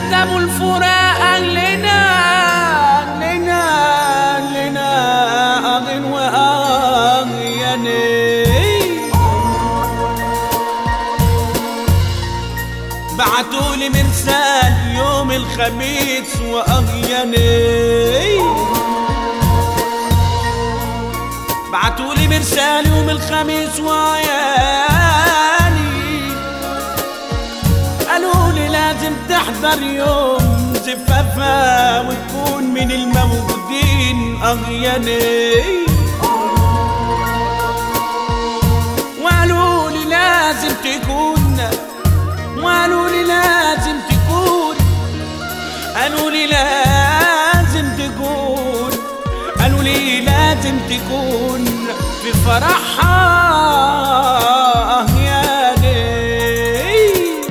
كتبوا الفراق أهلنا أهلنا أهلنا أغن وأغياني بعتولي مرسال يوم الخميس وأغياني بعتولي مرسال يوم الخميس وعياني قالوا لي لازم تحضر يوم زفافة وتكون من الموجودين أغياني وقالوا لي لازم تكون وقالوا لي لازم تكون قالوا لي لازم تكون قالوا لي لازم تكون في فرحها يا ليل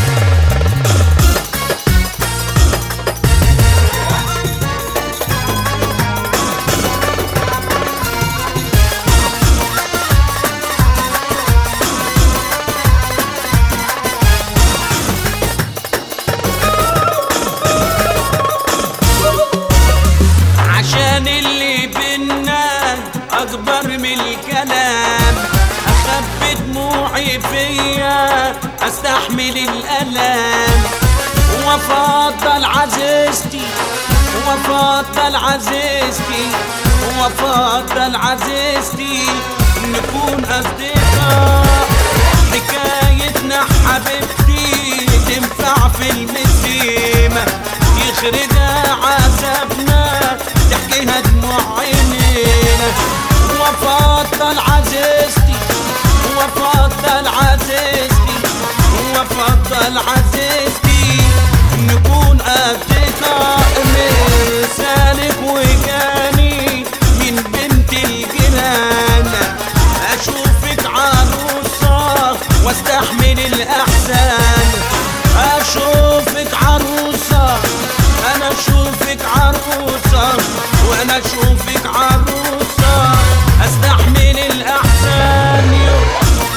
عشان اللي بينا اكبر من الكلام اخبي دموعي فيا استحمل الالام وافضل عزيزتي وافضل عزيزتي وافضل عزيزتي نكون اصدقاء حكايتنا حبيبتي تنفع في المسيمة يخرجها عذابنا تحكيها دموع عينينا وافضل عزيزتي وافضل عزيزتي وافضل عزيزتي نكون اصدقاء مثالك وجاني من بنت الجنان اشوفك عروسه واستحمل الاحزان اشوفك عروسه انا اشوفك عروسه وانا اشوفك عروسه استحمل الاحزان يوم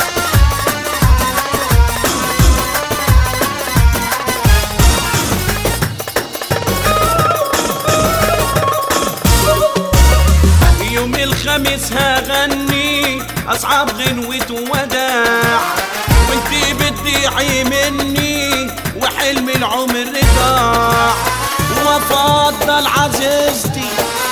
يوم الخميس هغني اصعب غنوة وداع وانتي بتضيعي مني وحلم العمر ضاع وافضل عزيزتي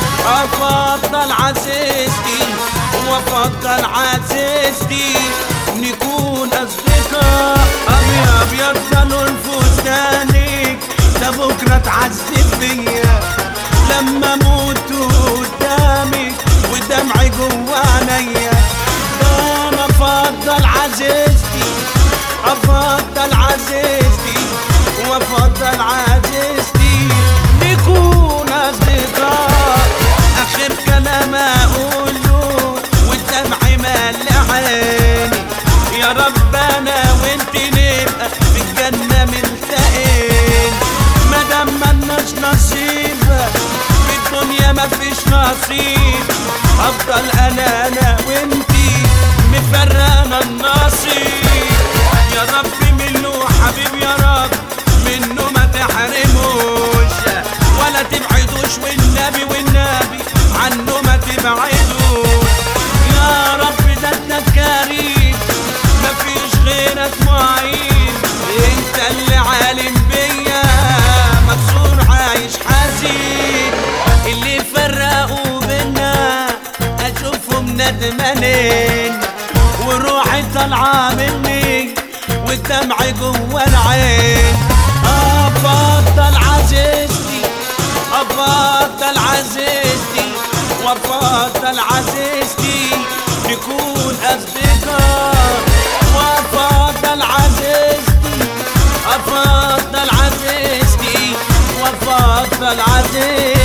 افضل عزيزتي وافضل عزيزتي نكون اصدقاء ابيض ابيض ضلوا فستانك ده بكره تعذب فيا لما اموت قدامك ودمعي جوا عينيا ده انا افضل عزيزتي افضل عزيزتي وافضل عزيزتي نكون اصدقاء اخر كلام اقوله والدمع مال عيني يا رب انا وانت نبقى في الجنه ملتقين ما دام ملناش نصيب في الدنيا مفيش نصيب افضل انا انا وانتي مفرقنا النصيب يا رب منه حبيب يا رب منه ما تحرموش ولا تبعدوش والنبي والنبي عنه ما تبعدوش يا رب ده انت كريم مفيش غيرك معين انت اللي عالم بيا مكسور عايش حزين اللي فرقوا بينا اشوفهم ندمانين وروحي طالعه مني والدمع جوا العين افضل عزيزتي افضل عزيزتي وافضل عزيزتي نكون اصدقاء وافضل عزيزتي افضل عزيزتي وافضل عزيزتي